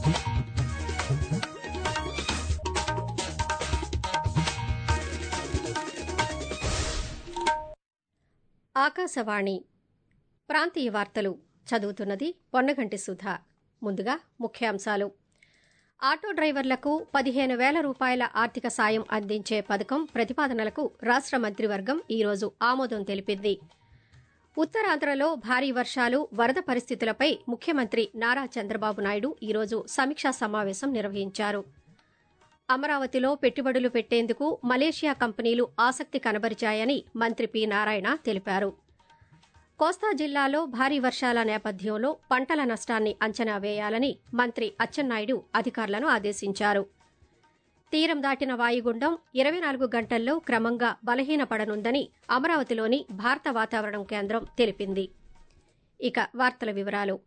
ఆకాశవాణి ప్రాంతీయ వార్తలు చదువుతున్నది పొన్నగంటి సుధా ముందుగా ముఖ్యాంశాలు ఆటో డ్రైవర్లకు పదిహేను వేల రూపాయల ఆర్థిక సాయం అందించే పథకం ప్రతిపాదనలకు రాష్ట మంత్రివర్గం ఈరోజు ఆమోదం తెలిపింది ఉత్తరాంధ్రలో భారీ వర్షాలు వరద పరిస్థితులపై ముఖ్యమంత్రి నారా చంద్రబాబు నాయుడు ఈరోజు సమీక్షా సమావేశం నిర్వహించారు అమరావతిలో పెట్టుబడులు పెట్టేందుకు మలేషియా కంపెనీలు ఆసక్తి కనబరిచాయని మంత్రి పి నారాయణ తెలిపారు కోస్తా జిల్లాలో భారీ వర్షాల నేపథ్యంలో పంటల నష్టాన్ని అంచనా వేయాలని మంత్రి అచ్చెన్నాయుడు అధికారులను ఆదేశించారు తీరం దాటిన వాయుగుండం ఇరవై నాలుగు గంటల్లో క్రమంగా బలహీనపడనుందని అమరావతిలోని భారత వాతావరణం కేంద్రం తెలిపింది ఇక వార్తల వివరాలు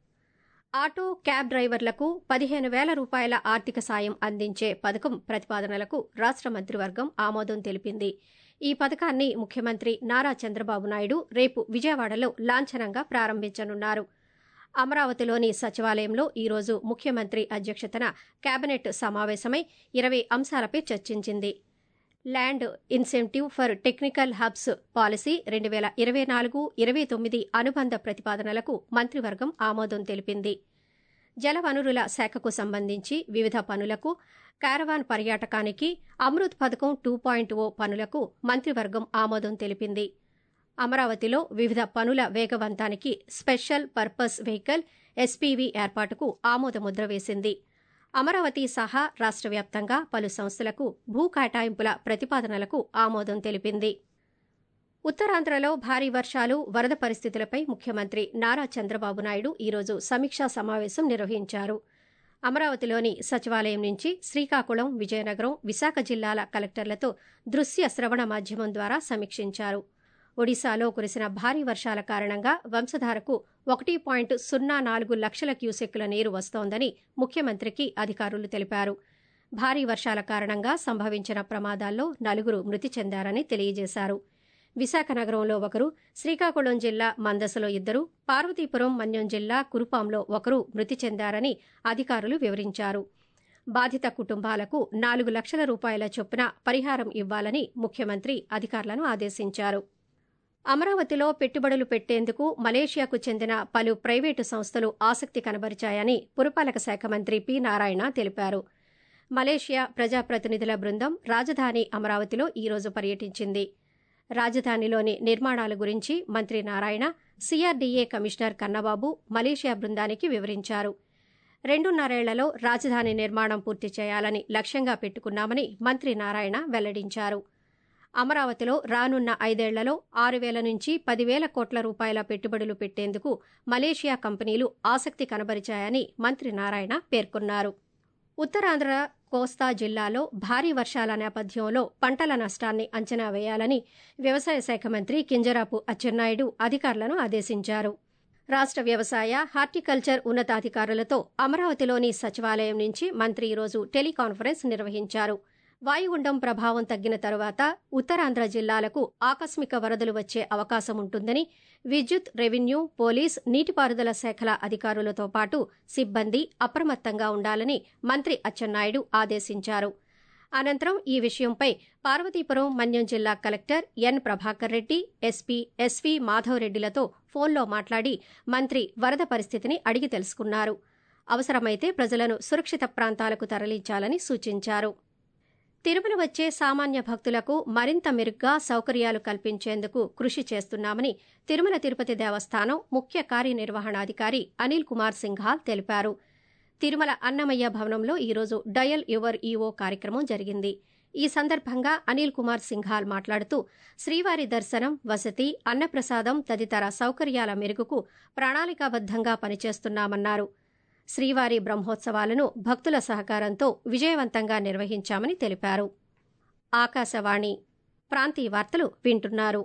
ఆటో క్యాబ్ డ్రైవర్లకు పదిహేను వేల రూపాయల ఆర్థిక సాయం అందించే పథకం ప్రతిపాదనలకు రాష్ట మంత్రివర్గం ఆమోదం తెలిపింది ఈ పథకాన్ని ముఖ్యమంత్రి నారా చంద్రబాబు నాయుడు రేపు విజయవాడలో లాంఛనంగా ప్రారంభించనున్నారు అమరావతిలోని సచివాలయంలో ఈరోజు ముఖ్యమంత్రి అధ్యక్షతన కేబినెట్ సమావేశమై ఇరవై అంశాలపై చర్చించింది land incentive for technical hubs policy రెండు వేల ఇరవై నాలుగు ఇరవై తొమ్మిది అనుబంధ ప్రతిపాదనలకు మంత్రివర్గం ఆమోదం తెలిపింది జలవనరుల శాఖకు సంబంధించి వివిధ పనులకు కారవాన్ పర్యాటకానికి అమృత్ పథకం టూ పాయింట్ ఓ పనులకు మంత్రివర్గం ఆమోదం తెలిపింది అమరావతిలో వివిధ పనుల వేగవంతానికి స్పెషల్ పర్పస్ వెహికల్ ఎస్పీవీ ఏర్పాటుకు ఆమోదముద్ర వేసింది అమరావతి సహా రాష్ట్ర వ్యాప్తంగా పలు సంస్థలకు భూ కేటాయింపుల ప్రతిపాదనలకు ఆమోదం తెలిపింది ఉత్తరాంధ్రలో భారీ వర్షాలు వరద పరిస్థితులపై ముఖ్యమంత్రి నారా చంద్రబాబు నాయుడు ఈరోజు సమీక్షా సమావేశం నిర్వహించారు అమరావతిలోని సచివాలయం నుంచి శ్రీకాకుళం విజయనగరం విశాఖ జిల్లాల కలెక్టర్లతో దృశ్య శ్రవణ మాధ్యమం ద్వారా సమీక్షించారు ఒడిశాలో కురిసిన భారీ వర్షాల కారణంగా వంశధారకు ఒకటి పాయింట్ సున్నా నాలుగు లక్షల క్యూసెక్కుల నీరు వస్తోందని ముఖ్యమంత్రికి అధికారులు తెలిపారు భారీ వర్షాల కారణంగా సంభవించిన ప్రమాదాల్లో నలుగురు మృతి చెందారని తెలియజేశారు విశాఖ నగరంలో ఒకరు శ్రీకాకుళం జిల్లా మందసలో ఇద్దరు పార్వతీపురం మన్యం జిల్లా కురుపాంలో ఒకరు మృతి చెందారని అధికారులు వివరించారు బాధిత కుటుంబాలకు నాలుగు లక్షల రూపాయల చొప్పున పరిహారం ఇవ్వాలని ముఖ్యమంత్రి అధికారులను ఆదేశించారు అమరావతిలో పెట్టుబడులు పెట్టేందుకు మలేషియాకు చెందిన పలు ప్రైవేటు సంస్థలు ఆసక్తి కనబరిచాయని పురపాలక శాఖ మంత్రి పి నారాయణ తెలిపారు మలేషియా ప్రజాప్రతినిధుల బృందం రాజధాని అమరావతిలో ఈరోజు పర్యటించింది రాజధానిలోని నిర్మాణాల గురించి మంత్రి Narayana CRDA commissioner Kannababu Malaysia బృందానికి వివరించారు రెండున్నరేళ్లలో రాజధాని నిర్మాణం పూర్తి చేయాలని లక్ష్యంగా పెట్టుకున్నామని మంత్రి నారాయణ వెల్లడించారు అమరావతిలో రానున్న ఐదేళ్లలో ఆరు వేల నుంచి పదివేల కోట్ల రూపాయల పెట్టుబడులు పెట్టేందుకు మలేషియా కంపెనీలు ఆసక్తి కనబరిచాయని మంత్రి నారాయణ పేర్కొన్నారు ఉత్తరాంధ్ర కోస్తా జిల్లాలో భారీ వర్షాల నేపథ్యంలో పంటల నష్టాన్ని అంచనా వేయాలని వ్యవసాయ శాఖ మంత్రి కింజరాపు అచ్చెన్నాయుడు అధికారులను ఆదేశించారు రాష్ట వ్యవసాయ హార్టికల్చర్ ఉన్నతాధికారులతో అమరావతిలోని సచివాలయం నుంచి మంత్రి ఈరోజు టెలికాన్ఫరెన్స్ నిర్వహించారు వాయుగుండం ప్రభావం తగ్గిన తరువాత ఉత్తరాంధ్ర జిల్లాలకు ఆకస్మిక వరదలు వచ్చే అవకాశం ఉంటుందని విద్యుత్ రెవెన్యూ పోలీస్ నీటిపారుదల శాఖల అధికారులతో పాటు సిబ్బంది అప్రమత్తంగా ఉండాలని మంత్రి అచ్చెన్నాయుడు ఆదేశించారు అనంతరం ఈ విషయంపై పార్వతీపురం మన్యం జిల్లా collector N Prabhakar Reddy SP SV మాధవరెడ్డిలతో ఫోన్లో మాట్లాడి మంత్రి వరద పరిస్థితిని అడిగి తెలుసుకున్నారు అవసరమైతే ప్రజలను సురక్షిత ప్రాంతాలకు తరలించాలని సూచించారు తిరుమల వచ్చే సామాన్య భక్తులకు మరింత మెరుగ్గా సౌకర్యాలు కల్పించేందుకు కృషి చేస్తున్నామని తిరుమల తిరుపతి దేవస్థానం ముఖ్య కార్యనిర్వహణాధికారి అనిల్ కుమార్ సింఘాల్ తెలిపారు తిరుమల అన్నమయ్య భవనంలో ఈరోజు డయల్ యువర్ ఈవో కార్యక్రమం జరిగింది ఈ సందర్భంగా అనిల్ కుమార్ సింఘాల్ మాట్లాడుతూ శ్రీవారి దర్శనం వసతి అన్నప్రసాదం తదితర సౌకర్యాల మెరుగుకు ప్రణాళికాబద్దంగా పనిచేస్తున్నామన్నారు శ్రీవారి బ్రహ్మోత్సవాలను భక్తుల సహకారంతో విజయవంతంగా నిర్వహించామని తెలిపారు ఆకాశవాణి ప్రాంతీయ వార్తలు వింటున్నారు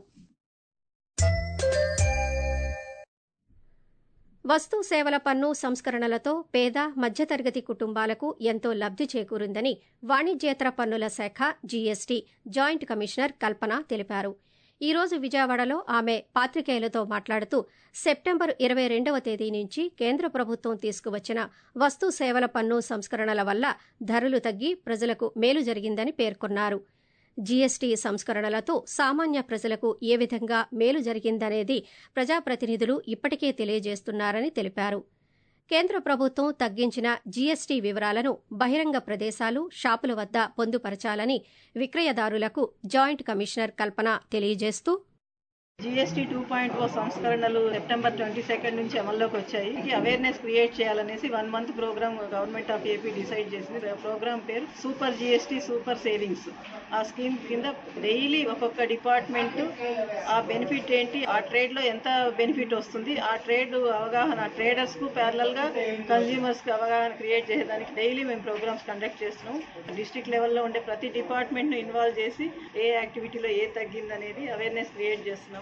వస్తు సేవల పన్ను సంస్కరణలతో పేద మధ్యతరగతి కుటుంబాలకు ఎంతో లబ్ది చేకూరిందని వాణిజ్యేతర పన్నుల శాఖ జీఎస్టీ జాయింట్ కమిషనర్ కల్పన తెలిపారు ఈ రోజు విజయవాడలో ఆమె పాత్రికేయులతో మాట్లాడుతూ సెప్టెంబర్ ఇరవై రెండవ తేదీ నుంచి కేంద్ర ప్రభుత్వం తీసుకువచ్చిన వస్తు సేవల పన్ను సంస్కరణల వల్ల ధరలు తగ్గి ప్రజలకు మేలు జరిగిందని పేర్కొన్నారు జీఎస్టీ సంస్కరణలతో సామాన్య ప్రజలకు ఏ విధంగా మేలు జరిగిందనేది ప్రజాప్రతినిధులు ఇప్పటికే తెలియజేస్తున్నారని తెలిపారు కేంద్ర ప్రభుత్వం తగ్గించిన జీఎస్టీ వివరాలను బహిరంగ ప్రదేశాలు షాపుల వద్ద పొందుపరచాలని విక్రయదారులకు జాయింట్ కమిషనర్ కల్పన తెలియజేస్తూ జీఎస్టీ టూ పాయింట్ ఓ సంస్కరణలు సెప్టెంబర్ ట్వంటీ సెకండ్ నుంచి అమల్లోకి వచ్చాయి అవేర్నెస్ క్రియేట్ చేయాలనేసి one month programme government of AP decide చేసింది ప్రోగ్రామ్ పేరు సూపర్ జీఎస్టీ సూపర్ సేవింగ్స్ ఆ స్కీమ్ కింద డైలీ ఒక్కొక్క డిపార్ట్మెంట్ ఆ బెనిఫిట్ ఏంటి ఆ ట్రేడ్ లో ఎంత బెనిఫిట్ వస్తుంది ఆ ట్రేడ్ అవగాహన ట్రేడర్స్ కు ప్యారలల్ గా కన్స్యూమర్స్ కి అవగాహన క్రియేట్ చేసేదానికి డైలీ మేము ప్రోగ్రామ్స్ కండక్ట్ చేస్తున్నాం డిస్ట్రిక్ట్ లెవెల్లో ఉండే ప్రతి డిపార్ట్మెంట్ ను ఇన్వాల్వ్ చేసి ఏ యాక్టివిటీలో ఏ తగ్గిందనేది అవేర్నెస్ క్రియేట్ చేస్తున్నాము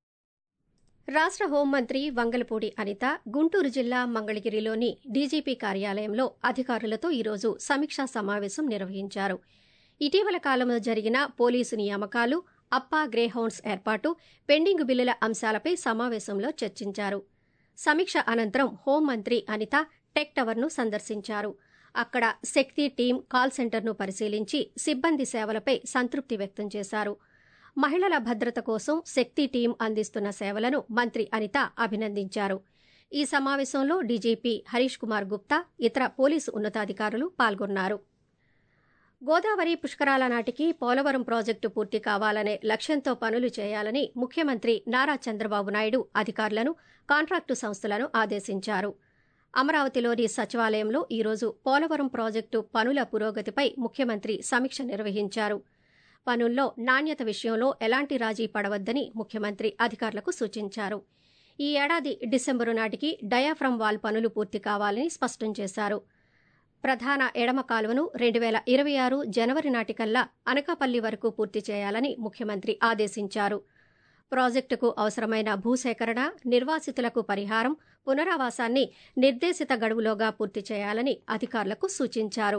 రాష్ట్ర హోంమంత్రి వంగలపూడి అనిత గుంటూరు జిల్లా మంగళగిరిలోని డీజీపీ కార్యాలయంలో అధికారులతో ఈరోజు సమీక్షా సమావేశం నిర్వహించారు ఇటీవల కాలంలో జరిగిన పోలీసు నియామకాలు అప్పా గ్రేహౌండ్స్ ఏర్పాటు పెండింగ్ బిల్లుల అంశాలపై సమావేశంలో చర్చించారు సమీక్ష అనంతరం హోంమంత్రి అనిత టెక్ టవర్ను సందర్శించారు అక్కడ శక్తి టీం కాల్ సెంటర్ను పరిశీలించి సిబ్బంది సేవలపై సంతృప్తి వ్యక్తం చేశారు మహిళల భద్రత కోసం శక్తి టీం అందిస్తున్న సేవలను మంత్రి అనిత అభినందించారు ఈ సమావేశంలో డీజీపీ హరీష్ కుమార్ గుప్తా ఇతర పోలీసు ఉన్నతాధికారులు పాల్గొన్నారు గోదావరి పుష్కరాల నాటికి పోలవరం ప్రాజెక్టు పూర్తి కావాలనే లక్ష్యంతో పనులు చేయాలని ముఖ్యమంత్రి నారా చంద్రబాబు నాయుడు అధికారులను కాంట్రాక్టు సంస్థలను ఆదేశించారు అమరావతిలోని సచివాలయంలో ఈరోజు పోలవరం ప్రాజెక్టు పనుల పురోగతిపై ముఖ్యమంత్రి సమీక్ష నిర్వహించారు పనుల్లో నాణ్యత విషయంలో ఎలాంటి రాజీ పడవద్దని ముఖ్యమంత్రి అధికారులకు సూచించారు ఈ ఏడాది డిసెంబరు నాటికి డయాఫ్రమ్ వాల్ పనులు పూర్తి కావాలని స్పష్టం చేశారు ప్రధాన ఎడమ కాలువను రెండు వేల ఇరవై ఆరు జనవరి నాటికల్లా అనకాపల్లి వరకు పూర్తి చేయాలని ముఖ్యమంత్రి ఆదేశించారు ప్రాజెక్టుకు అవసరమైన భూసేకరణ నిర్వాసితులకు పరిహారం పునరావాసాన్ని నిర్దేశిత గడువులోగా పూర్తి చేయాలని అధికారులకు సూచించారు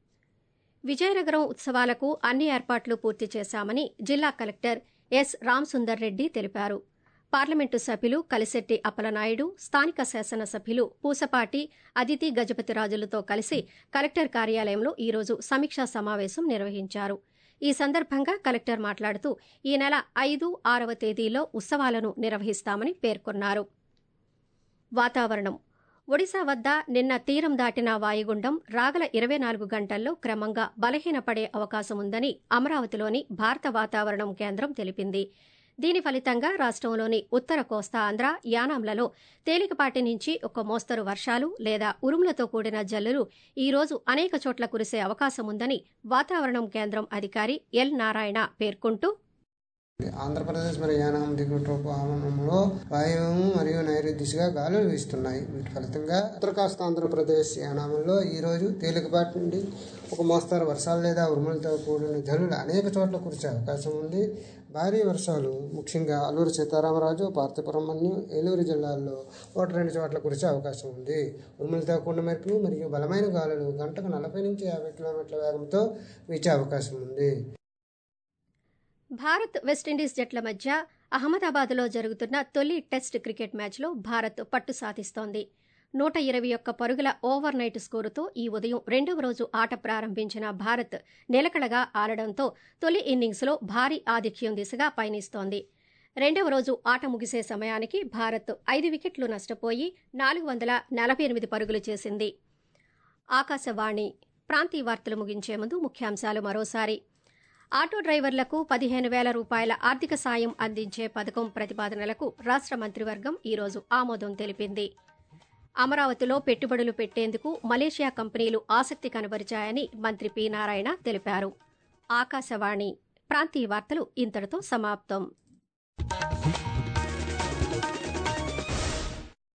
విజయనగరం ఉత్సవాలకు అన్ని ఏర్పాట్లు పూర్తి చేశామని జిల్లా కలెక్టర్ ఎస్ రామసుందర్ రెడ్డి తెలిపారు పార్లమెంటు సభ్యులు కలిశెట్టి అప్పలనాయుడు స్థానిక శాసనసభ్యులు పూసపాటి అదితి గజపతిరాజులతో కలిసి కలెక్టర్ కార్యాలయంలో ఈరోజు సమీక్షా సమావేశం నిర్వహించారు ఈ సందర్భంగా కలెక్టర్ మాట్లాడుతూ ఈ నెల ఐదు ఆరవ తేదీలో ఉత్సవాలను నిర్వహిస్తామని పేర్కొన్నారు వాతావరణం ఒడిశా వద్ద నిన్న తీరం దాటిన వాయుగుండం రాగల ఇరవై నాలుగు గంటల్లో క్రమంగా బలహీనపడే అవకాశం ఉందని అమరావతిలోని భారత వాతావరణం కేంద్రం తెలిపింది దీని ఫలితంగా రాష్ట్రంలోని ఉత్తర కోస్తా ఆంధ్ర యానాంలలో తేలికపాటి నుంచి ఒక మోస్తరు వర్షాలు లేదా ఉరుములతో కూడిన జల్లులు ఈ రోజు అనేక చోట్ల కురిసే అవకాశం ఉందని వాతావరణం కేంద్రం అధికారి ఎల్ నారాయణ పేర్కొంటూ ఆంధ్రప్రదేశ్ మరియు యానాం దిగువ ఋతుపవనంలో వాయువ్యం మరియు నైరుతి దిశగా గాలులు వీస్తున్నాయి వీటి ఫలితంగా ఉత్తర కాస్త ఆంధ్రప్రదేశ్ యానాంలో ఈ రోజు తేలికపాటి నుండి ఒక మోస్తారు వర్షాలు లేదా ఉరుములతో కూడిన జల్లులు అనేక చోట్ల కురిసే అవకాశం ఉంది భారీ వర్షాలు ముఖ్యంగా అల్లూరు సీతారామరాజు పార్థపురం మరియు ఏలూరు జిల్లాల్లో ఒకటి రెండు చోట్ల కురిసే అవకాశం ఉంది ఉరుములతో కూడిన మెరుపులు మరియు బలమైన గాలులు గంటకు నలభై నుంచి యాభై కిలోమీటర్ల వేగంతో వీచే అవకాశం ఉంది భారత్ వెస్టిండీస్ జట్ల మధ్య అహ్మదాబాద్లో జరుగుతున్న తొలి టెస్ట్ క్రికెట్ మ్యాచ్లో భారత్ పట్టు సాధిస్తోంది నూట ఇరవై ఒక్క పరుగుల ఓవర్ నైట్ స్కోరుతో ఈ ఉదయం రెండవ రోజు ఆట ప్రారంభించిన భారత్ నిలకడగా ఆడడంతో తొలి ఇన్నింగ్స్లో భారీ ఆధిక్యం దిశగా పయనిస్తోంది రెండవ రోజు ఆట ముగిసే సమయానికి భారత్ ఐదు వికెట్లు నష్టపోయి నాలుగు వందల నలభై ఎనిమిది పరుగులు చేసింది ఆకాశవాణి ప్రాంతీయ వార్తలు ముగించే ముందు ముఖ్యాంశాలు మరోసారి ఆటో డ్రైవర్లకు పదిహేను వేల రూపాయల ఆర్థిక సాయం అందించే పథకం ప్రతిపాదనలకు రాష్ట్ర మంత్రివర్గం ఈరోజు ఆమోదం తెలిపింది అమరావతిలో పెట్టుబడులు పెట్టేందుకు మలేషియా కంపెనీలు ఆసక్తి కనబరిచాయని మంత్రి పి నారాయణ తెలిపారు ఆకాశవాణి ప్రాంతీయ వార్తలు ఇంతటితో సమాప్తం